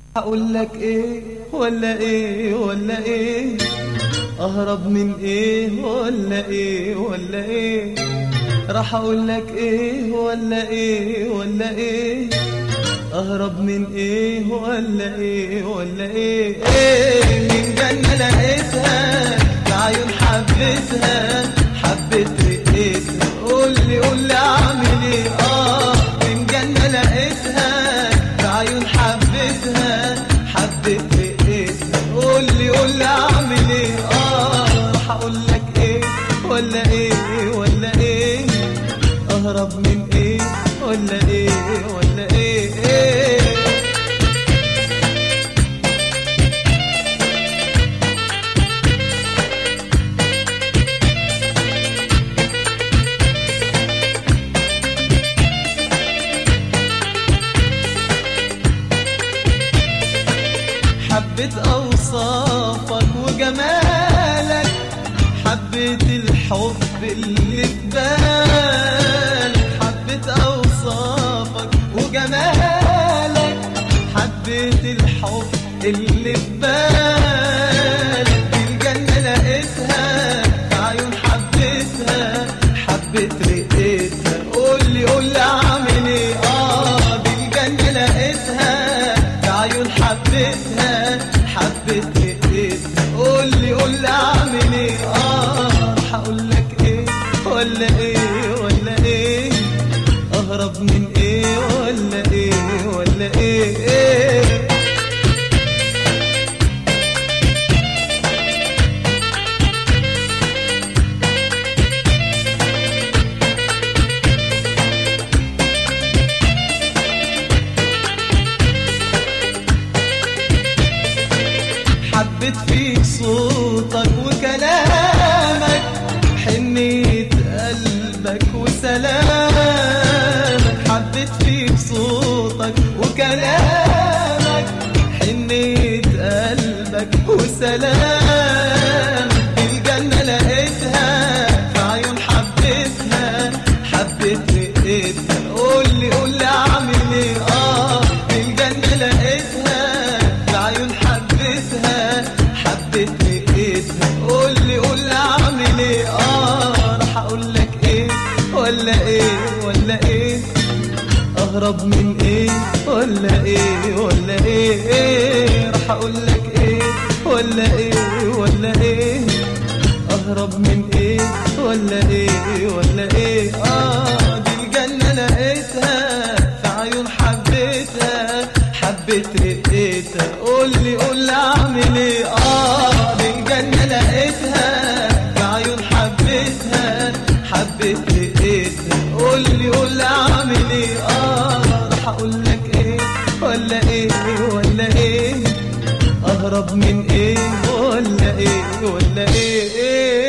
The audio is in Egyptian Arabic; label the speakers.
Speaker 1: اقول لك ايه ولا ايه ولا ايه اهرب من ايه ولا ايه ولا ايه راح اقول لك ايه ولا ايه ولا ايه اهرب من ايه ولا ايه ولا ايه ايه من جنة لقيتها بعيون حبيتها حبيت رقيتها قول لي قول لي اعمل ايه اه من جنة لقيتها بعيون حبيتها حبيت رقيتها قول لي قول لي اعمل ايه اه راح اقول لك ايه ولا ايه ولا ايه اهرب من ايه ولا ايه ولا ايه, إيه حبيت اوصافك وجمالك حبيت الحب اللي في بالك حبيت اوصافك وجمالك حبيت الحب اللي في بالك الجنة لقيتها في عيون حبيتها حبيت رقيتها قول لي قول لي اعمل ايه اه دي الجنة لقيتها في عيون حبيتها حبيت رقيتها قول لي قول لي اعمل ايه اه راح اقول لك ايه ولا ايه ولا ايه اهرب من ايه ولا ايه ولا ايه, إيه حبيت فيك صوتك وكلامك حنيت قلبك وسلامك حبيت فيك صوتك وكلامك حنيت قلبك وسلامك الجنة لقيتها في عيون حبيتها حبيت رقيتها قول لي قول لي اعمل ايه اه الجنة لقيتها في عيون حبيتها حبيت رقيتها قول لي قول لي اعمل ايه اه راح اقول لك ايه ولا ايه ولا ايه اهرب من ايه ولا ايه ولا ايه, إيه راح اقول لك ايه ولا ايه ولا ايه اهرب من ايه ولا ايه ولا ايه اه دي الجنة لقيتها في عيون حبيتها حبيت رقيتها قول لي قول لي اعمل ايه اه دي الجنة لقيتها في عيون حبيتها حبيت رقيتها قول لي قول لي اعمل ايه اه راح اقول لك ايه ولا ايه ولا ايه اهرب من ايه ولا ايه ولا ايه, إيه